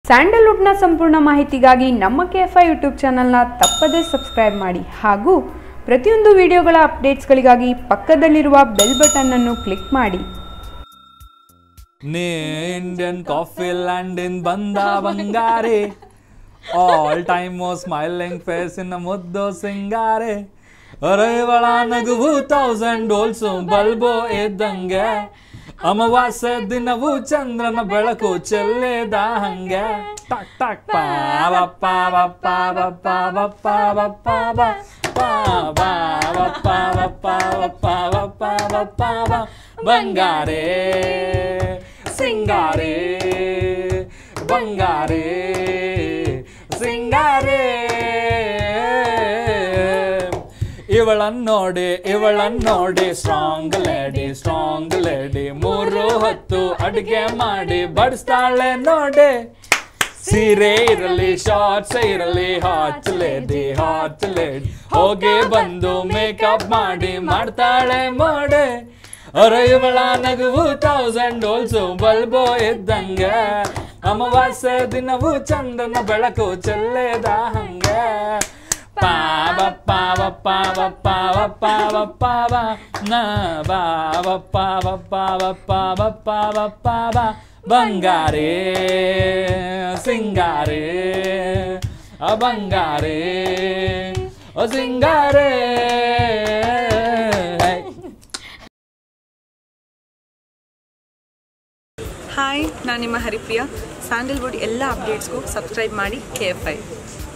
ಸ್ಯಾಂಡಲ್ವುಡ್ನ ಸಂಪೂರ್ಣ ಮಾಹಿತಿಗಾಗಿ ನಮ್ಮ ಕೆ ಎಫ್ ಐ ಯೂಟ್ಯೂಬ್ ಚಾನಲ್ನ ತಪ್ಪದೇ ಸಬ್ಸ್ಕ್ರೈಬ್ ಮಾಡಿ ಹಾಗೂ ಪ್ರತಿಯೊಂದು ವಿಡಿಯೋಗಳ ಅಪ್ಡೇಟ್ಸ್ಗಳಿಗಾಗಿ ಪಕ್ಕದಲ್ಲಿರುವ ಬೆಲ್ ಬಟನ್ ಅನ್ನು ಕ್ಲಿಕ್ ಮಾಡಿ ನೀ ಇಂಡಿಯನ್ ಕಾಫಿ ಲ್ಯಾಂಡ್ ಇನ್ ಬಂದ ಬಂಗಾರೆ all time smiling face in ಮುದ್ದು ಸಿಂಗಾರೆ ಅರೈವಳ ನಗುವು ತೌಸಂಡ್ ಓಲ್ಸು ಬಲ್ಬೋ ಇದ್ದಂಗೆ ಅಮಾವಾಸ್ಯೆ ದಿನವು ಚಂದ್ರನ ಬೆಳಕು ಚೆಲ್ಲಿದ ಹಂಗೆ ಟಕ್ ಟಕ್ ಪಾವ ಪಾವ ಪಾವ ಪಾವ ಪಾವ ಪಾವ ಪಾವ ಪಾವ ಪಾವ ಪಾವ ಪಾವ ಪಾವ ಬಂಗಾರೆ ಸಿಂಗಾರೆ ಬಂಗಾರೆ ಸಿಂಗಾರೆ ಇವಳನ್ನೋಡಿ ಇವಳನ್ನೋಡಿ ಸ್ಟ್ರಾಂಗ್ ಲೇಡಿ ಸ್ಟ್ರಾಂಗ್ ಲೇಡಿ ಮೂರು ಹೊತ್ತು ಅಡಿಗೆ ಮಾಡಿ ಬಡಿಸ್ತಾಳೆ ನೋಡಿ ಸೀರೆ ಇರಲಿ ಶಾರ್ಟ್ಸ್ ಇರಲಿ ಹಾಟ್ ಲೇಡಿ ಹಾಟ್ ಲೇಡಿ ಹೋಗಿ ಬಂದು ಮೇಕಪ್ ಮಾಡಿ ಮಾಡ್ತಾಳೆ ಮೋಡೆ ಅರ ಇವಳ ನಗುವು ತೌಸಂಡ್ ಓಲ್ಸು ಬಲ್ಬೋ ಇದ್ದಂಗೆ ಅಮಾವಾಸ್ಯೆ ದಿನವು ಚಂದನ ಬೆಳಕು ಚೆಲ್ಲೆದ ಹಂಗೆ ಪಾವ ಪಾವ ಪಾವ ಪಾವ ಪಾವ ಪಾವ ನ ಪಾವ ಪಾವ ಪಾವ ಪಾವ ಪಾವ ಪಾವ ಬಂಗಾರೆ ಸಿಂಗಾರೆ ಅ ಬಂಗಾರೆ ಅ ಸಿಂಗಾರೆ ಹಾಯ್ ನಾನು ನಿಮ್ಮ ಹರಿಪ್ರಿಯ ಸ್ಯಾಂಡಲ್ವುಡ್ ಎಲ್ಲ ಅಪ್ಡೇಟ್ಸ್ಗೂ ಸಬ್ಸ್ಕ್ರೈಬ್ ಮಾಡಿ ಕೆ ಎಫ್ ಐ